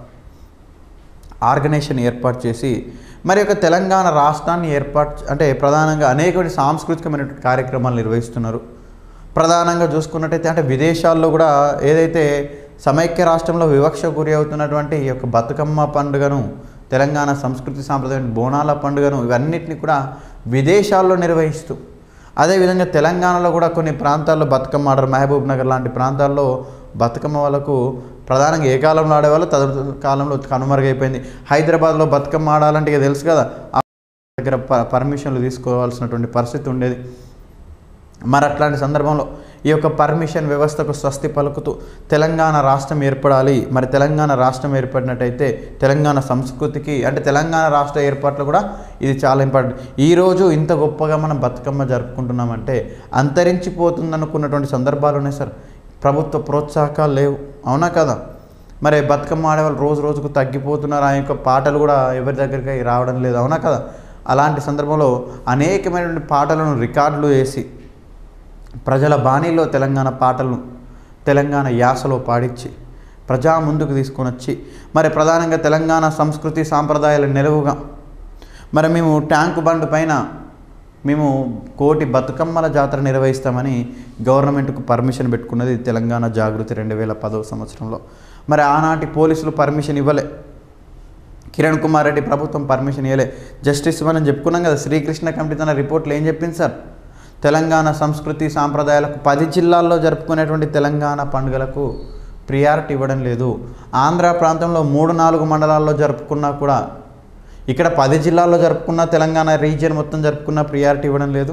ఆర్గనైజేషన్ ఏర్పాటు చేసి మరి ఒక తెలంగాణ రాష్ట్రాన్ని ఏర్పాటు అంటే ప్రధానంగా అనేక సాంస్కృతికమైన కార్యక్రమాలు నిర్వహిస్తున్నారు ప్రధానంగా చూసుకున్నట్టయితే అంటే విదేశాల్లో కూడా ఏదైతే సమైక్య రాష్ట్రంలో వివక్ష గురి అవుతున్నటువంటి ఈ యొక్క బతుకమ్మ పండుగను తెలంగాణ సంస్కృతి సాంప్రదాయం బోనాల పండుగను ఇవన్నిటిని కూడా విదేశాల్లో నిర్వహిస్తూ అదేవిధంగా తెలంగాణలో కూడా కొన్ని ప్రాంతాల్లో బతుకమ్మ ఆడరు మహబూబ్ నగర్ లాంటి ప్రాంతాల్లో బతుకమ్మ వాళ్ళకు ప్రధానంగా ఏ కాలంలో ఆడేవాళ్ళు తదుపరి కాలంలో కనుమరుగైపోయింది హైదరాబాద్లో బతుకమ్మ ఆడాలంటే ఇక తెలుసు కదా ఆ దగ్గర ప పర్మిషన్లు తీసుకోవాల్సినటువంటి పరిస్థితి ఉండేది మరి అట్లాంటి సందర్భంలో ఈ యొక్క పర్మిషన్ వ్యవస్థకు స్వస్తి పలుకుతూ తెలంగాణ రాష్ట్రం ఏర్పడాలి మరి తెలంగాణ రాష్ట్రం ఏర్పడినట్టయితే తెలంగాణ సంస్కృతికి అంటే తెలంగాణ రాష్ట్ర ఏర్పాట్లు కూడా ఇది చాలా ఇంపార్టెంట్ ఈరోజు ఇంత గొప్పగా మనం బతుకమ్మ జరుపుకుంటున్నామంటే అంతరించిపోతుంది అనుకున్నటువంటి సందర్భాలు ఉన్నాయి సార్ ప్రభుత్వ ప్రోత్సాహకాలు లేవు అవునా కదా మరి బతుకమ్మ ఆడేవాళ్ళు రోజు రోజుకు తగ్గిపోతున్నారు ఆ యొక్క పాటలు కూడా ఎవరి దగ్గరికి రావడం లేదు అవునా కదా అలాంటి సందర్భంలో అనేకమైనటువంటి పాటలను రికార్డులు వేసి ప్రజల బాణీలో తెలంగాణ పాటలను తెలంగాణ యాసలో పాడించి ప్రజా ముందుకు తీసుకొని వచ్చి మరి ప్రధానంగా తెలంగాణ సంస్కృతి సాంప్రదాయాల నిలువుగా మరి మేము ట్యాంకు బండ్ పైన మేము కోటి బతుకమ్మల జాతర నిర్వహిస్తామని గవర్నమెంట్కు పర్మిషన్ పెట్టుకున్నది తెలంగాణ జాగృతి రెండు వేల పదవ సంవత్సరంలో మరి ఆనాటి పోలీసులు పర్మిషన్ ఇవ్వలే కిరణ్ కుమార్ రెడ్డి ప్రభుత్వం పర్మిషన్ ఇవ్వలే జస్టిస్ మనం చెప్పుకున్నాం కదా శ్రీకృష్ణ కమిటీ తన రిపోర్ట్లో ఏం చెప్పింది సార్ తెలంగాణ సంస్కృతి సాంప్రదాయాలకు పది జిల్లాల్లో జరుపుకునేటువంటి తెలంగాణ పండుగలకు ప్రియారిటీ ఇవ్వడం లేదు ఆంధ్ర ప్రాంతంలో మూడు నాలుగు మండలాల్లో జరుపుకున్నా కూడా ఇక్కడ పది జిల్లాల్లో జరుపుకున్న తెలంగాణ రీజియన్ మొత్తం జరుపుకున్న ప్రియారిటీ ఇవ్వడం లేదు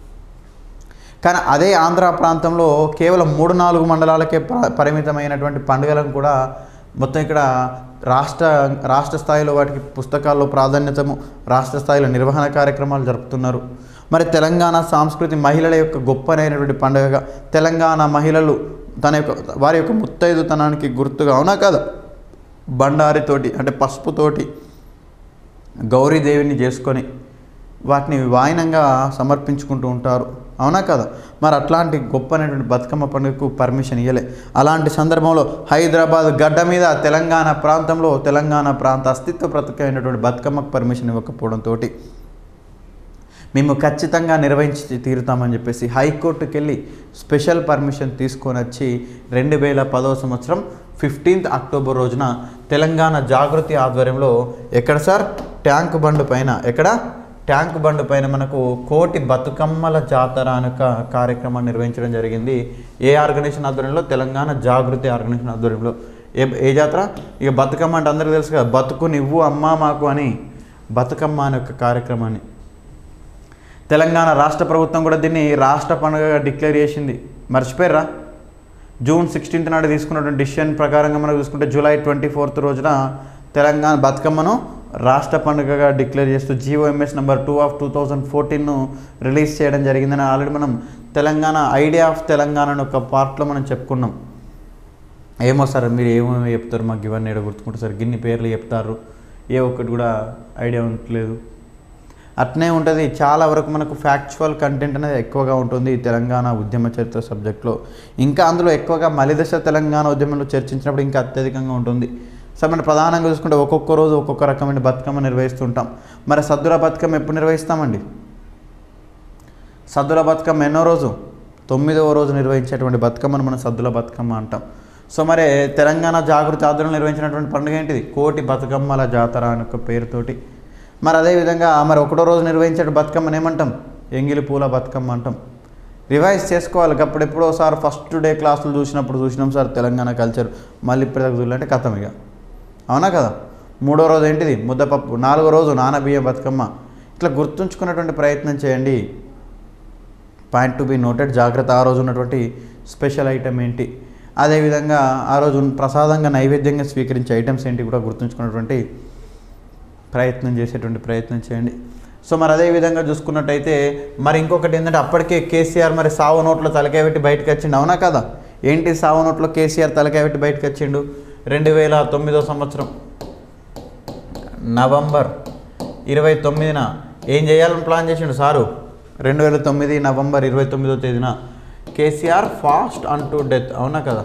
కానీ అదే ఆంధ్ర ప్రాంతంలో కేవలం మూడు నాలుగు మండలాలకే ప- పరిమితమైనటువంటి పండుగలను కూడా మొత్తం ఇక్కడ రాష్ట్ర రాష్ట్ర స్థాయిలో వాటికి పుస్తకాల్లో ప్రాధాన్యతము రాష్ట్ర స్థాయిలో నిర్వహణ కార్యక్రమాలు జరుపుతున్నారు మరి తెలంగాణ సంస్కృతి మహిళల యొక్క గొప్పనైనటువంటి పండుగగా తెలంగాణ మహిళలు తన యొక్క వారి యొక్క ముత్తైదుతనానికి గుర్తుగా అవునా కదా బండారితోటి అంటే పసుపుతోటి గౌరీదేవిని చేసుకొని వాటిని వాయినంగా సమర్పించుకుంటూ ఉంటారు అవునా కదా మరి అట్లాంటి గొప్పనటువంటి బతుకమ్మ పండుగకు పర్మిషన్ ఇవ్వలే అలాంటి సందర్భంలో హైదరాబాద్ గడ్డ మీద తెలంగాణ ప్రాంతంలో తెలంగాణ ప్రాంత అస్తిత్వ ప్రతకమైనటువంటి బతుకమ్మకు పర్మిషన్ ఇవ్వకపోవడంతో మేము ఖచ్చితంగా నిర్వహించి తీరుతామని చెప్పేసి హైకోర్టుకి వెళ్ళి స్పెషల్ పర్మిషన్ తీసుకొని వచ్చి రెండు వేల పదవ సంవత్సరం ఫిఫ్టీన్త్ అక్టోబర్ రోజున తెలంగాణ జాగృతి ఆధ్వర్యంలో ఎక్కడ సార్ ట్యాంక్ బండ్ పైన ఎక్కడ ట్యాంక్ బండ్ పైన మనకు కోటి బతుకమ్మల జాతర అనే ఒక కార్యక్రమాన్ని నిర్వహించడం జరిగింది ఏ ఆర్గనైజేషన్ ఆధ్వర్యంలో తెలంగాణ జాగృతి ఆర్గనైజేషన్ ఆధ్వర్యంలో ఏ ఏ జాతర ఇక బతుకమ్మ అంటే అందరికీ తెలుసు కదా బతుకు నువ్వు అమ్మ మాకు అని బతుకమ్మ అనే ఒక కార్యక్రమాన్ని తెలంగాణ రాష్ట్ర ప్రభుత్వం కూడా దీన్ని రాష్ట్ర పండుగగా డిక్లేర్ చేసింది మర్చిపోయారా జూన్ సిక్స్టీన్త్ నాడు తీసుకున్నటువంటి డిసిషన్ ప్రకారంగా మనం చూసుకుంటే జూలై ట్వంటీ ఫోర్త్ రోజున తెలంగాణ బతుకమ్మను రాష్ట్ర పండుగగా డిక్లేర్ చేస్తూ GOMS number two of two thousand ఫోర్టీన్ను రిలీజ్ చేయడం జరిగిందని ఆల్రెడీ మనం తెలంగాణ ఐడియా ఆఫ్ తెలంగాణ అని ఒక పార్ట్లో మనం చెప్పుకున్నాం ఏమో సార్ మీరు ఏమేమి చెప్తారు మాకు ఇవన్నీ ఏడో గుర్తుకుంటారు సార్ గిన్ని పేర్లు చెప్తారు ఏ ఒక్కటి కూడా ఐడియా ఉండట్లేదు అట్నే ఉంటుంది చాలా వరకు మనకు ఫ్యాక్చువల్ కంటెంట్ అనేది ఎక్కువగా ఉంటుంది ఈ తెలంగాణ ఉద్యమ చరిత్ర సబ్జెక్ట్లో ఇంకా అందులో ఎక్కువగా మలిదశ తెలంగాణ ఉద్యమంలో చర్చించినప్పుడు ఇంకా అత్యధికంగా ఉంటుంది సో మనం ప్రధానంగా చూసుకుంటే ఒక్కొక్క రోజు ఒక్కొక్క రకమైన బతుకమ్మ నిర్వహిస్తుంటాం మరి సద్దుల బతుకమ్మ ఎప్పుడు నిర్వహిస్తామండి సద్దుల బతుకమ్మ ఎన్నో రోజు తొమ్మిదవ రోజు నిర్వహించేటువంటి బతుకమ్మను మనం సద్దుల బతుకమ్మ అంటాం సో మరి తెలంగాణ జాగృతి ఆధ్వర్యంలో నిర్వహించినటువంటి పండుగ ఏంటిది కోటి బతుకమ్మల జాతర అని ఒక పేరుతోటి మరి అదేవిధంగా మరి ఒకటో రోజు నిర్వహించే బతుకమ్మని ఏమంటాం ఎంగిలి పూల బతుకమ్మ అంటాం రివైజ్ చేసుకోవాలి అప్పుడెప్పుడో సార్ ఫస్ట్ డే క్లాసులు చూసినప్పుడు చూసినాం సార్ తెలంగాణ కల్చర్ మళ్ళీ ఇప్పుడు చూడాలంటే కథం ఇక అవునా కదా మూడో రోజు ఏంటిది ముద్దపప్పు నాలుగో రోజు నానబియ్యం బతుకమ్మ ఇట్లా గుర్తుంచుకునేటువంటి ప్రయత్నం చేయండి పాయింట్ టు బి నోటెడ్ జాగ్రత్త ఆ రోజు ఉన్నటువంటి స్పెషల్ ఐటమ్ ఏంటి అదేవిధంగా ఆ రోజు ప్రసాదంగా నైవేద్యంగా స్వీకరించే ఐటమ్స్ ఏంటి కూడా గుర్తుంచుకున్నటువంటి ప్రయత్నం చేసేటువంటి ప్రయత్నం చేయండి సో మరి అదే విధంగా చూసుకున్నట్టయితే మరి ఇంకొకటి ఏంటంటే అప్పటికే కేసీఆర్ మరి సావు నోట్లో తలకాయ పెట్టి బయటకు వచ్చిండు అవునా కదా ఏంటి సావు నోట్లో కేసీఆర్ తలకాయ పెట్టి బయటకు వచ్చిండు రెండు వేల తొమ్మిదో సంవత్సరం నవంబర్ ఇరవై తొమ్మిదిన ఏం చేయాలని ప్లాన్ చేసిండు సారు రెండు వేల తొమ్మిది నవంబర్ ఇరవై తొమ్మిదో తేదీన కేసీఆర్ ఫాస్ట్ అంటూ డెత్ అవునా కదా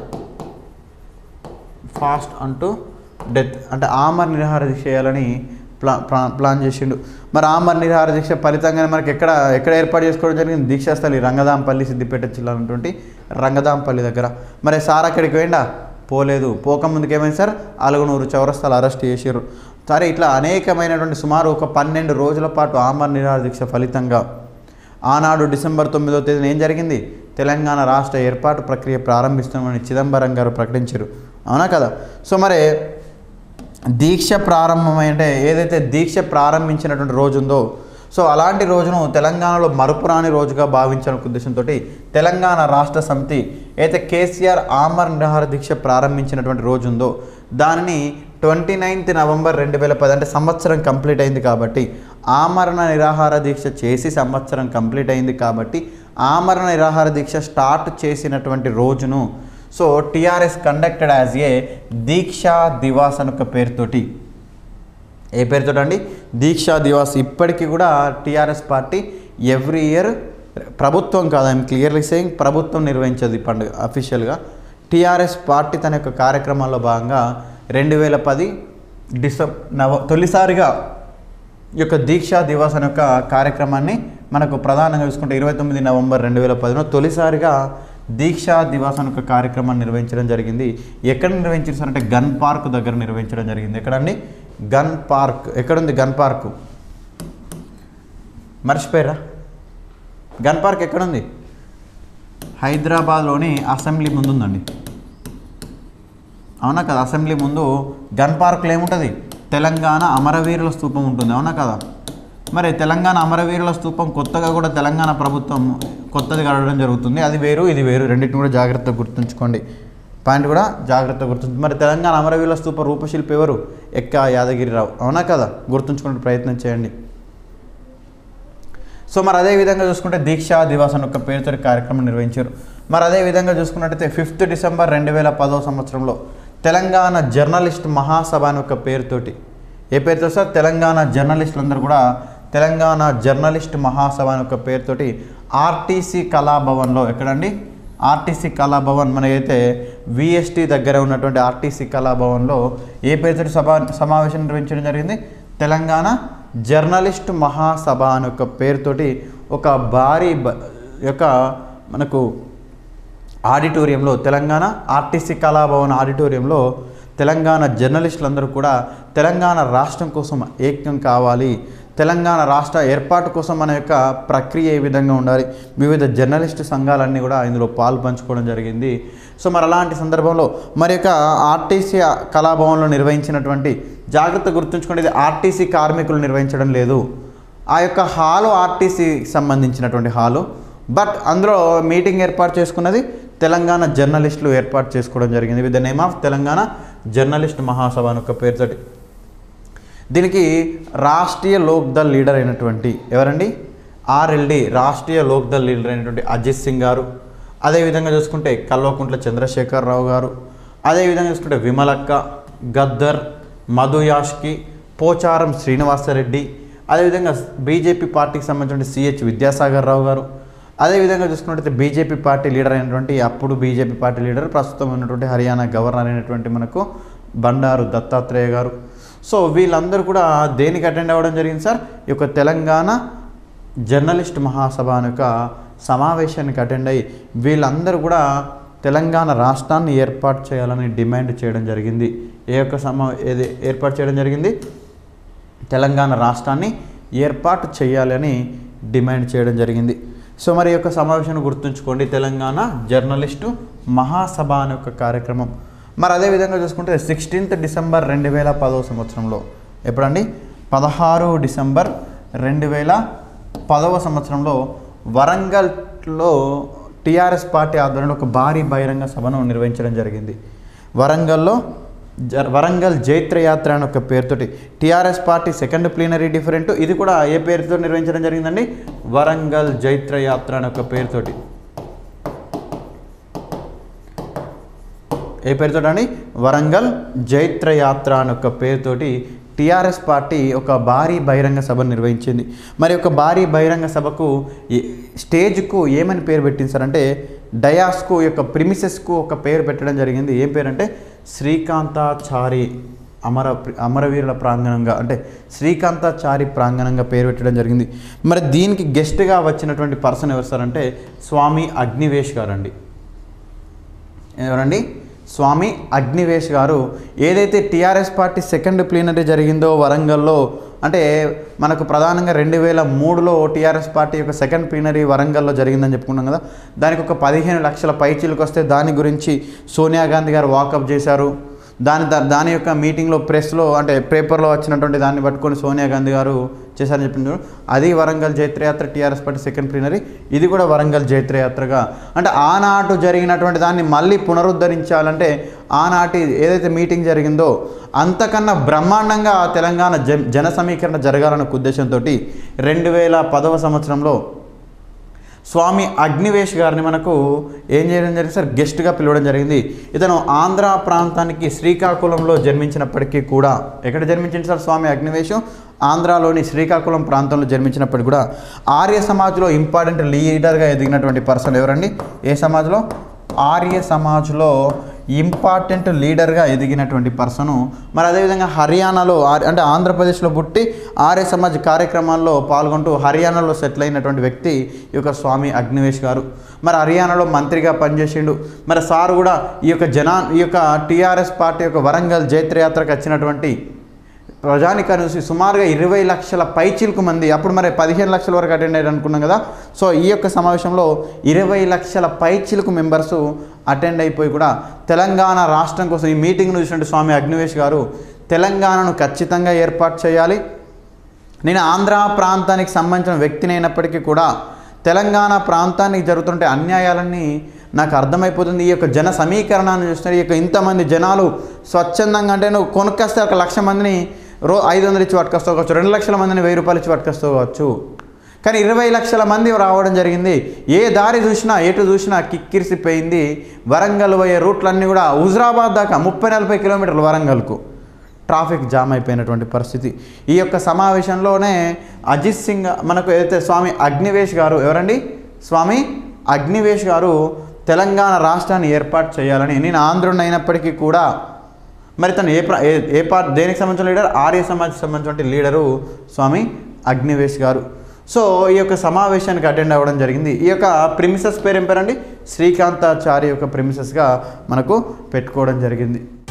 ఫాస్ట్ అంటూ డెత్ అంటే ఆమర్ నిరాహార దీక్ష చేయాలని ప్లా ప్లా- ప్లాన్ చేసిండు మరి ఆమర్ నిరాహార దీక్ష ఫలితంగానే మనకి ఎక్కడ ఎక్కడ ఏర్పాటు చేసుకోవడం జరిగింది దీక్షాస్థలి రంగదాంపల్లి సిద్దిపేట జిల్లా ఉన్నటువంటి రంగదాంపల్లి దగ్గర మరి సార్ అక్కడికి పోయిండా పోలేదు పోకముందుకు ఏమైంది సార్ అలుగునూరు చౌరస్తాలు అరెస్ట్ చేసారు సరే ఇట్లా అనేకమైనటువంటి సుమారు ఒక పన్నెండు రోజుల పాటు ఆమర నిరాహార దీక్ష ఫలితంగా ఆనాడు డిసెంబర్ తొమ్మిదో తేదీన ఏం జరిగింది తెలంగాణ రాష్ట్ర ఏర్పాటు ప్రక్రియ ప్రారంభిస్తున్నామని చిదంబరం గారు ప్రకటించారు అవునా కదా సో మరి దీక్ష ప్రారంభమై అంటే ఏదైతే దీక్ష ప్రారంభించినటువంటి రోజు ఉందో సో అలాంటి రోజును తెలంగాణలో మరుపురాని రోజుగా భావించాలనే ఉద్దేశంతో తెలంగాణ రాష్ట్ర సమితి అయితే కేసీఆర్ ఆమర్ నిరాహార దీక్ష ప్రారంభించినటువంటి రోజు ఉందో దానిని ట్వంటీ నైన్త్ నవంబర్ రెండు వేల పది అంటే సంవత్సరం కంప్లీట్ అయింది కాబట్టి ఆమరణ నిరాహార దీక్ష చేసి సంవత్సరం కంప్లీట్ అయింది కాబట్టి ఆమరణ నిరాహార దీక్ష స్టార్ట్ చేసినటువంటి రోజును so TRS conducted as a Diksha Divas అని ఒక పేరుతోటి ఏ పేరుతో అండి దీక్షా దివాస్ ఇప్పటికీ కూడా టీఆర్ఎస్ పార్టీ ఎవ్రీ ఇయర్ ప్రభుత్వం కాదు ఐఎమ్ క్లియర్లీ సేయింగ్ ప్రభుత్వం నిర్వహించదు ఈ పండుగ అఫీషియల్గా టీఆర్ఎస్ పార్టీ తన యొక్క కార్యక్రమాల్లో భాగంగా రెండు వేల పది డిసెం నవ తొలిసారిగా ఈ యొక్క దీక్షా దివాస్ అనే యొక్క కార్యక్రమాన్ని మనకు ప్రధానంగా చూసుకుంటే ఇరవై తొమ్మిది నవంబర్ రెండు వేల పదిలో తొలిసారిగా దీక్షా దివాస్ అనే ఒక కార్యక్రమాన్ని నిర్వహించడం జరిగింది ఎక్కడ నిర్వహించారు సార్ అంటే గన్ పార్క్ దగ్గర నిర్వహించడం జరిగింది ఎక్కడండి గన్ పార్క్ ఎక్కడుంది గన్ పార్క్ మర్చిపోయారా గన్ పార్క్ ఎక్కడుంది హైదరాబాద్లోని అసెంబ్లీ ముందు ఉందండి అవునా కదా అసెంబ్లీ ముందు గన్ పార్క్లో ఏముంటుంది తెలంగాణ అమరవీరుల స్తూపం ఉంటుంది అవునా కదా మరి తెలంగాణ అమరవీరుల స్తూపం కొత్తగా కూడా తెలంగాణ ప్రభుత్వం కొత్తది కడగడం జరుగుతుంది అది వేరు ఇది వేరు రెండింటిని కూడా జాగ్రత్తగా గుర్తుంచుకోండి పాయింట్ కూడా జాగ్రత్తగా గుర్తుంచు మరి తెలంగాణ అమరవీరుల స్తూప రూపశిల్పి ఎవరు ఎక్క యాదగిరిరావు అవునా కదా గుర్తుంచుకునే ప్రయత్నం చేయండి సో మరి అదే విధంగా చూసుకుంటే దీక్షా దివాస్ అని ఒక పేరుతో కార్యక్రమం నిర్వహించారు మరి అదే విధంగా చూసుకున్నట్టయితే ఫిఫ్త్ డిసెంబర్ రెండు వేల పదో సంవత్సరంలో తెలంగాణ జర్నలిస్ట్ మహాసభ అని ఒక పేరుతోటి ఏ పేరుతో సార్ తెలంగాణ జర్నలిస్టులందరూ కూడా తెలంగాణ జర్నలిస్ట్ మహాసభ అని ఒక పేరుతోటి ఆర్టీసీ కళాభవన్లో ఎక్కడండి ఆర్టీసీ కళాభవన్ మనకైతే విఎస్టీ దగ్గర ఉన్నటువంటి ఆర్టీసీ కళాభవన్లో ఏ పేరుతోటి సభ సమావేశం నిర్వహించడం జరిగింది తెలంగాణ జర్నలిస్ట్ మహాసభ అని ఒక పేరుతోటి ఒక భారీ బ- యొక్క మనకు ఆడిటోరియంలో తెలంగాణ ఆర్టీసీ కళాభవన్ ఆడిటోరియంలో తెలంగాణ జర్నలిస్టులందరూ కూడా తెలంగాణ రాష్ట్రం కోసం ఏకం కావాలి తెలంగాణ రాష్ట్ర ఏర్పాటు కోసం మన యొక్క ప్రక్రియ ఏ విధంగా ఉండాలి వివిధ జర్నలిస్టు సంఘాలన్నీ కూడా ఇందులో పాలు పంచుకోవడం జరిగింది సో మరి అలాంటి సందర్భంలో మరి యొక్క ఆర్టీసీ కళాభవన్లో నిర్వహించినటువంటి జాగ్రత్త గుర్తుంచుకోండి ఇది ఆర్టీసీ కార్మికులు నిర్వహించడం లేదు ఆ యొక్క హాలు ఆర్టీసీకి సంబంధించినటువంటి హాలు బట్ అందులో మీటింగ్ ఏర్పాటు చేసుకున్నది తెలంగాణ జర్నలిస్టులు ఏర్పాటు చేసుకోవడం జరిగింది with the name of Telangana journalist Mahasabha అని ఒక పేరుతోటి దీనికి రాష్ట్రీయ లోక్దల్ లీడర్ అయినటువంటి ఎవరండి ఆర్ఎల్డి రాష్ట్రీయ లోక్దల్ లీడర్ అయినటువంటి అజిత్ సింగ్ గారు అదేవిధంగా చూసుకుంటే కల్వకుంట్ల చంద్రశేఖరరావు గారు అదేవిధంగా చూసుకుంటే విమలక్క గద్దర్ మధు యాష్కి పోచారం శ్రీనివాసరెడ్డి అదేవిధంగా బీజేపీ పార్టీకి సంబంధించిన సిహెచ్ విద్యాసాగర్ రావు గారు అదేవిధంగా చూసుకున్నట్టయితే బీజేపీ పార్టీ లీడర్ అయినటువంటి అప్పుడు బీజేపీ పార్టీ లీడర్ ప్రస్తుతం ఉన్నటువంటి హర్యానా గవర్నర్ అయినటువంటి మనకు బండారు దత్తాత్రేయ గారు సో వీళ్ళందరూ కూడా దేనికి అటెండ్ అవ్వడం జరిగింది సార్ ఈ యొక్క తెలంగాణ జర్నలిస్ట్ మహాసభ అనే ఒక సమావేశానికి అటెండ్ అయ్యి వీళ్ళందరూ కూడా తెలంగాణ రాష్ట్రాన్ని ఏర్పాటు చేయాలని డిమాండ్ చేయడం జరిగింది ఏ యొక్క సమా ఏది ఏర్పాటు చేయడం జరిగింది తెలంగాణ రాష్ట్రాన్ని ఏర్పాటు చేయాలని డిమాండ్ చేయడం జరిగింది సో మరి ఈ యొక్క సమావేశాన్ని గుర్తుంచుకోండి తెలంగాణ జర్నలిస్టు మహాసభ అనే ఒక కార్యక్రమం మరి అదేవిధంగా చూసుకుంటే సిక్స్టీన్త్ డిసెంబర్ రెండు వేల పదో సంవత్సరంలో ఎప్పుడండి పదహారు డిసెంబర్ రెండు వేల పదవ సంవత్సరంలో వరంగల్లో టీఆర్ఎస్ పార్టీ ఆధ్వర్యంలో ఒక భారీ బహిరంగ సభను నిర్వహించడం జరిగింది వరంగల్లో జ- వరంగల్ జైత్ర యాత్ర అని ఒక పేరుతోటి TRS party second plenary different ఇది కూడా ఏ పేరుతో నిర్వహించడం జరిగిందండి వరంగల్ జైత్ర యాత్ర అని ఒక పేరుతోటి ఏ పేరుతో అండి వరంగల్ జైత్ర యాత్ర అని ఒక పేరుతోటి టీఆర్ఎస్ పార్టీ ఒక భారీ బహిరంగ సభను నిర్వహించింది మరి ఒక భారీ బహిరంగ సభకు ఈ- స్టేజ్కు ఏమని పేరు పెట్టింది సార్ అంటే డయాస్కు యొక్క ప్రిమిసెస్కు ఒక పేరు పెట్టడం జరిగింది ఏం పేరు అంటే శ్రీకాంతాచారి అమర అమరవీరుల ప్రాంగణంగా అంటే శ్రీకాంతాచారి ప్రాంగణంగా పేరు పెట్టడం జరిగింది మరి దీనికి గెస్ట్గా వచ్చినటువంటి పర్సన్ ఎవరు సార్ అంటే స్వామి అగ్నివేష్ గారండి ఎవరండి స్వామి అగ్నివేష్ గారు ఏదైతే టీఆర్ఎస్ పార్టీ సెకండ్ ప్లీనరీ జరిగిందో వరంగల్లో అంటే మనకు ప్రధానంగా రెండు వేల మూడులో టీఆర్ఎస్ పార్టీ యొక్క సెకండ్ ప్లీనరీ వరంగల్లో జరిగిందని చెప్పుకున్నాం కదా దానికి ఒక పదిహేను లక్షల పైచీలకు వస్తే దాని గురించి సోనియా గాంధీ గారు వాకప్ చేశారు దాని దా- దాని యొక్క మీటింగ్లో ప్రెస్లో అంటే పేపర్లో వచ్చినటువంటి దాన్ని పట్టుకొని సోనియా గాంధీ గారు చేశారని చెప్పిండ్రు అది Warangal Jaitrayatra TRS party second plenary ఇది కూడా వరంగల్ జైత్రయాత్రగా అంటే ఆనాటు జరిగినటువంటి దాన్ని మళ్ళీ పునరుద్ధరించాలంటే ఆనాటి ఏదైతే మీటింగ్ జరిగిందో అంతకన్నా బ్రహ్మాండంగా ఆ తెలంగాణ జన్ జన సమీకరణ జరగాలన్న ఉద్దేశంతో రెండు వేల పదవ సంవత్సరంలో స్వామి అగ్నివేష్ గారిని మనకు ఏం చేయడం జరిగింది సార్ గెస్ట్గా పిలవడం జరిగింది ఇతను ఆంధ్ర ప్రాంతానికి శ్రీకాకుళంలో జన్మించినప్పటికీ కూడా ఎక్కడ జన్మించింది సార్ స్వామి అగ్నివేశం ఆంధ్రాలోని శ్రీకాకుళం ప్రాంతంలో జన్మించినప్పటికీ కూడా ఆర్య సమాజ్లో ఇంపార్టెంట్ లీడర్గా ఎదిగినటువంటి పర్సన్ ఎవరండి ఏ సమాజ్లో ఆర్య సమాజ్లో ఇంపార్టెంట్ లీడర్గా ఎదిగినటువంటి పర్సను మరి అదేవిధంగా హర్యానాలో ఆర్- అంటే ఆంధ్రప్రదేశ్లో పుట్టి ఆర్య సమాజ్ కార్యక్రమాల్లో పాల్గొంటూ హర్యానాలో సెటిల్ అయినటువంటి వ్యక్తి ఈ యొక్క స్వామి అగ్నివేష్ గారు మరి హర్యానాలో మంత్రిగా పనిచేసిండు మరి సార్ కూడా ఈ యొక్క జనా ఈ యొక్క టీఆర్ఎస్ పార్టీ యొక్క వరంగల్ జైత్రయాత్రకు వచ్చినటువంటి ప్రజానికాన్ని చూసి సుమారుగా ఇరవై లక్షల పైచిలకు మంది అప్పుడు మరి పదిహేను లక్షల వరకు అటెండ్ అయ్యారు అనుకున్నాం కదా సో ఈ యొక్క సమావేశంలో ఇరవై లక్షల పైచిలకు మెంబర్స్ అటెండ్ అయిపోయి కూడా తెలంగాణ రాష్ట్రం కోసం ఈ మీటింగ్ను చూసినట్టు స్వామి అగ్నివేష్ గారు తెలంగాణను ఖచ్చితంగా ఏర్పాటు చేయాలి నేను ఆంధ్ర ప్రాంతానికి సంబంధించిన వ్యక్తిని అయినప్పటికీ కూడా తెలంగాణ ప్రాంతానికి జరుగుతుంటే అన్యాయాలన్నీ నాకు అర్థమైపోతుంది ఈ యొక్క జన సమీకరణాన్ని చూస్తున్నారు ఈ యొక్క ఇంతమంది జనాలు స్వచ్ఛందంగా అంటే నువ్వు కొనుక్కొస్తే ఒక లక్ష మందిని రో ఐదు వందలు ఇచ్చి పట్టుకొస్తావచ్చు రెండు లక్షల మందిని వెయ్యి రూపాయలు ఇచ్చి పట్టుకొస్తావచ్చు కానీ ఇరవై లక్షల మంది రావడం జరిగింది ఏ దారి చూసినా ఎటు చూసినా కిక్కిరిసిపోయింది వరంగల్ పోయే రూట్లన్నీ కూడా హుజరాబాద్ దాకా ముప్పై నలభై కిలోమీటర్లు వరంగల్కు ట్రాఫిక్ జామ్ అయిపోయినటువంటి పరిస్థితి ఈ యొక్క సమావేశంలోనే అజిత్ సింగ్ మనకు ఏదైతే స్వామి అగ్నివేష్ గారు ఎవరండి స్వామి అగ్నివేష్ గారు తెలంగాణ రాష్ట్రాన్ని ఏర్పాటు చేయాలని నేను ఆంధ్రుడిని అయినప్పటికీ కూడా మరి తను ఏ ప్ర- ఏ- ఏ పార్ట్ దేనికి సంబంధించిన లీడర్ ఆర్య సమాజ్కి సంబంధించిన లీడరు స్వామి అగ్నివేష్ గారు సో ఈ యొక్క సమావేశానికి అటెండ్ అవ్వడం జరిగింది ఈ యొక్క ప్రిమిసెస్ పేరు ఏం పేరండి శ్రీకాంతాచారి యొక్క ప్రిమిసెస్గా మనకు పెట్టుకోవడం జరిగింది